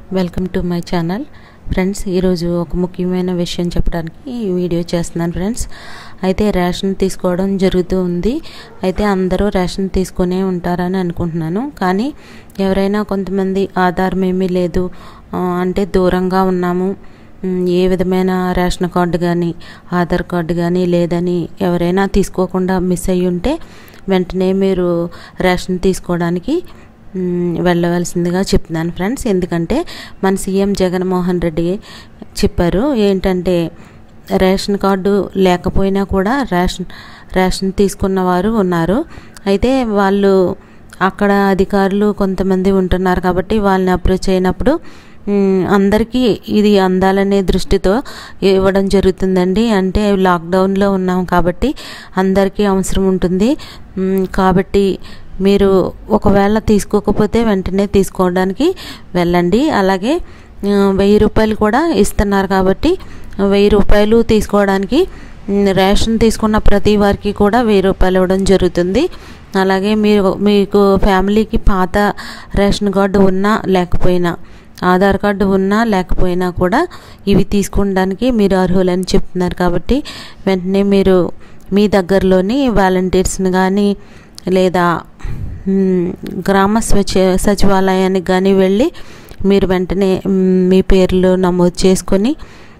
welcome to my channel friends ఈరోజు ఒక ముఖ్యమైన విషయం చెప్పడానికి ఈ వీడియో చేస్తున్నాను ఫ్రెండ్స్ అయితే రేషన్ తీసుకోవడం జరుగుతూ ఉంది అయితే అందరూ రేషన్ తీసుకునే ఉంటారని అనుకుంటున్నాను కానీ ఎవరైనా కొంతమంది ఆధారం ఏమీ లేదు ఆ, అంటే దూరంగా ఉన్నాము ఉమ్, ఏ విధమైన రేషన్ కార్డు కానీ ఆధార్ కార్డు కానీ లేదని ఎవరైనా తీసుకోకుండా మిస్ అయ్యి ఉంటే వెంటనే మీరు రేషన్ తీసుకోవడానికి మ్, వెళ్ళవలసిందిగా చెప్తున్నాను ఫ్రెండ్స్ ఎందుకంటే మన సీఎం జగన్మోహన్ రెడ్డి చెప్పారు ఏంటంటే రేషన్ కార్డు లేకపోయినా కూడా రేషన్ రేషన్ తీసుకున్న వారు ఉన్నారు అయితే వాళ్ళు అక్కడ అధికారులు కొంతమంది ఉంటున్నారు కాబట్టి వాళ్ళని అప్రోచ్ అయినప్పుడు మ్, అందరికీ ఇది అందాలనే దృష్టితో ఇవ్వడం జరుగుతుందండి అంటే లాక్డౌన్లో ఉన్నాం కాబట్టి అందరికీ అవసరం ఉంటుంది మ్, కాబట్టి మీరు ఒకవేళ తీసుకోకపోతే వెంటనే తీసుకోవడానికి వెళ్ళండి అలాగే ఆ, వెయ్యి రూపాయలు కూడా ఇస్తున్నారు కాబట్టి వెయ్యి రూపాయలు తీసుకోవడానికి మ్, రేషన్ తీసుకున్న ప్రతి వారికి కూడా వెయ్యి రూపాయలు ఇవ్వడం జరుగుతుంది అలాగే మీరు మీకు ఫ్యామిలీకి పాత రేషన్ కార్డు ఉన్నా లేకపోయినా ఆధార్ కార్డు ఉన్నా లేకపోయినా కూడా ఇవి తీసుకోవడానికి మీరు అర్హులని చెప్తున్నారు కాబట్టి వెంటనే మీరు మీ దగ్గరలోని వాలంటీర్స్ని కానీ లేదా మ్, గ్రామ స్వచ్ఛ సచివాలయానికి కానీ వెళ్ళి మీరు వెంటనే మ్, మీ పేర్లు నమోదు చేసుకొని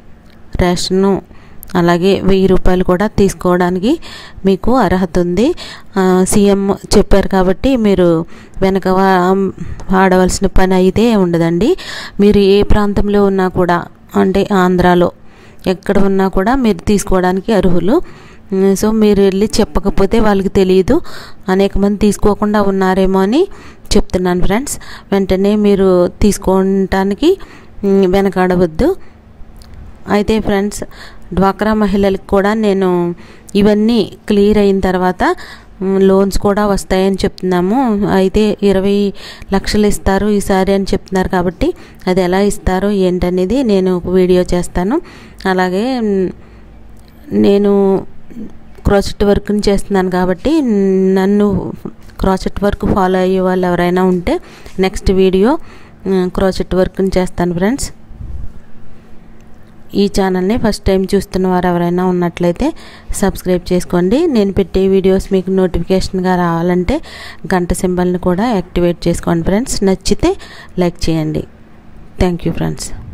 రేషన్ను అలాగే వెయ్యి రూపాయలు కూడా తీసుకోవడానికి మీకు అర్హత ఉంది ఆ, సీఎం చెప్పారు కాబట్టి మీరు వెనక వా- వాడవలసిన పని అయితే ఉండదండి మీరు ఏ ప్రాంతంలో ఉన్నా కూడా అంటే ఆంధ్రాలో ఎక్కడ ఉన్నా కూడా మీరు తీసుకోవడానికి అర్హులు ఉమ్, సో మీరు వెళ్ళి చెప్పకపోతే వాళ్ళకి తెలియదు అనేక మంది తీసుకోకుండా ఉన్నారేమో అని చెప్తున్నాను ఫ్రెండ్స్ వెంటనే మీరు తీసుకోవటానికి ఉమ్, వెనకాడవద్దు అయితే ఫ్రెండ్స్ డ్వాక్రా మహిళలకు కూడా నేను ఇవన్నీ క్లియర్ అయిన తర్వాత మ్, లోన్స్ కూడా వస్తాయని చెప్తున్నాము అయితే ఇరవై లక్షలు ఇస్తారు ఈసారి అని చెప్తున్నారు కాబట్టి అది ఎలా ఇస్తారో ఏంటనేది నేను ఒక వీడియో చేస్తాను అలాగే మ్, నేను క్రాచెట్ వర్క్ని చేస్తున్నాను కాబట్టి నన్ను క్రాచెట్ వర్క్ ఫాలో అయ్యే వాళ్ళు ఎవరైనా ఉంటే నెక్స్ట్ వీడియో క్రాచెట్ వర్క్ని చేస్తాను ఫ్రెండ్స్ ఈ ఛానల్ని ఫస్ట్ టైం చూస్తున్న వారు ఎవరైనా ఉన్నట్లయితే సబ్స్క్రైబ్ చేసుకోండి నేను పెట్టే వీడియోస్ మీకు నోటిఫికేషన్గా రావాలంటే గంట సింబల్ని కూడా యాక్టివేట్ చేసుకోండి ఫ్రెండ్స్ నచ్చితే లైక్ చేయండి థ్యాంక్ యూ ఫ్రెండ్స్